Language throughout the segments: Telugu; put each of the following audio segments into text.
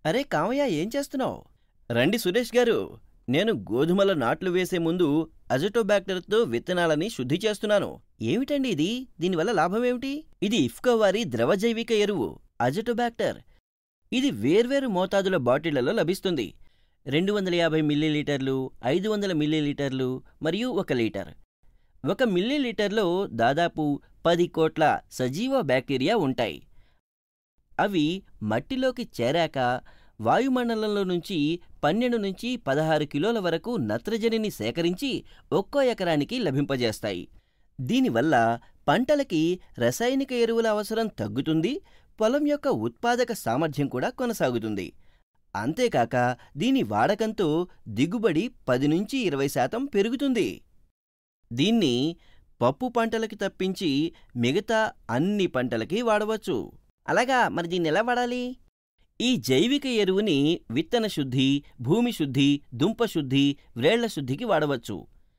అరే కామయ్య ఏం చేస్తున్నావు రండి సురేష్ గారు నేను గోధుమల నాట్లు వేసే ముందు అజటోబ్యాక్టర్తో విత్తనాలని శుద్ధి చేస్తున్నాను ఏమిటండి ఇది దీనివల్ల లాభమేమిటి ఇది ఇఫ్కో వారి ద్రవ జైవిక ఎరువు అజటోబ్యాక్టర్ ఇది వేర్వేరు మోతాదుల బాటిళ్లలో లభిస్తుంది రెండు వందల యాభై మిల్లీలీటర్లు ఐదు వందల మిల్లీలీటర్లు మరియు ఒక లీటర్ ఒక మిల్లీలీటర్లో దాదాపు పది కోట్ల సజీవ బ్యాక్టీరియా ఉంటాయి అవి మట్టిలోకి చేరాక వాయుమండలంలో నుంచి పన్నెండు నుంచి పదహారు కిలోల వరకు నత్రజనిని సేకరించి ఒక్కో ఎకరానికి లభింపజేస్తాయి దీనివల్ల పంటలకి రసాయనిక ఎరువుల అవసరం తగ్గుతుంది పొలం యొక్క ఉత్పాదక సామర్థ్యం కూడా కొనసాగుతుంది అంతేకాక దీని వాడకంతో దిగుబడి పది నుంచి ఇరవై శాతం పెరుగుతుంది దీన్ని పప్పు పంటలకి తప్పించి మిగతా అన్ని పంటలకి వాడవచ్చు అలాగా మరి దీన్ని ఎలా వాడాలి ఈ జైవిక ఎరువుని విత్తన శుద్ధి భూమి శుద్ధి దుంప శుద్ధి వ్రేళ్ల శుద్ధికి వాడవచ్చు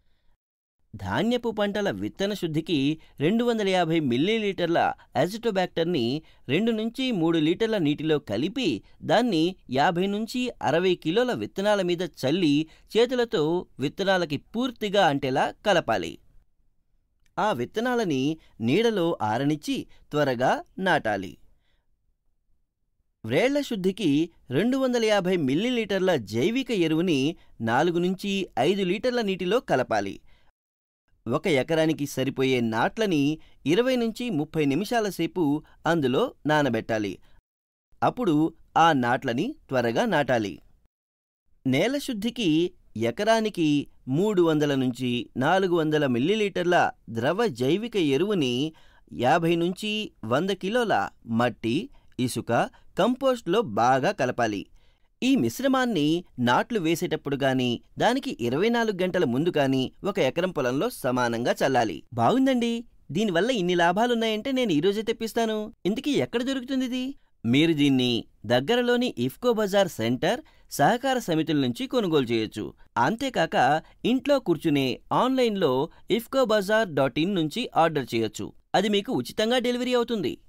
ధాన్యపు పంటల విత్తన శుద్ధికి రెండు వందల యాభై మిల్లీలీటర్ల అజిటోబ్యాక్టర్ని రెండు నుంచి మూడు లీటర్ల నీటిలో కలిపి దాన్ని యాభై నుంచి అరవై కిలోల విత్తనాల మీద చల్లి చేతులతో విత్తనాలకి పూర్తిగా అంటేలా కలపాలి ఆ విత్తనాలని నీడలో ఆరనిచ్చి త్వరగా నాటాలి వ్రేళ్ల శుద్ధికి రెండు వందల యాభై మిల్లీలీటర్ల జైవిక ఎరువుని నాలుగు నుంచి ఐదు లీటర్ల నీటిలో కలపాలి ఒక ఎకరానికి సరిపోయే నాట్లని ఇరవై నుంచి ముప్పై నిమిషాల సేపు అందులో నానబెట్టాలి అప్పుడు ఆ నాట్లని త్వరగా నాటాలి నేల శుద్ధికి ఎకరానికి మూడు వందల నుంచి నాలుగు వందల మిల్లీలీటర్ల ద్రవ జైవిక ఎరువుని యాభై నుంచి వంద కిలోల మట్టి ఇసుక కంపోస్ట్లో బాగా కలపాలి ఈ మిశ్రమాన్ని నాట్లు వేసేటప్పుడు గాని దానికి ఇరవై నాలుగు గంటల ముందు గాని ఒక ఎకరం పొలంలో సమానంగా చల్లాలి బాగుందండి దీనివల్ల ఇన్ని లాభాలున్నాయంటే నేను ఈరోజే తెప్పిస్తాను ఇంతకీ ఎక్కడ దొరుకుతుంది ఇది మీరు దీన్ని దగ్గరలోని ఇఫ్కో బజార్ సెంటర్ సహకార సమితుల నుంచి కొనుగోలు చేయొచ్చు అంతేకాక ఇంట్లో కూర్చునే ఆన్లైన్లో ఇఫ్కో బజార్ డాట్ ఇన్ నుంచి ఆర్డర్ చేయొచ్చు అది మీకు ఉచితంగా డెలివరీ అవుతుంది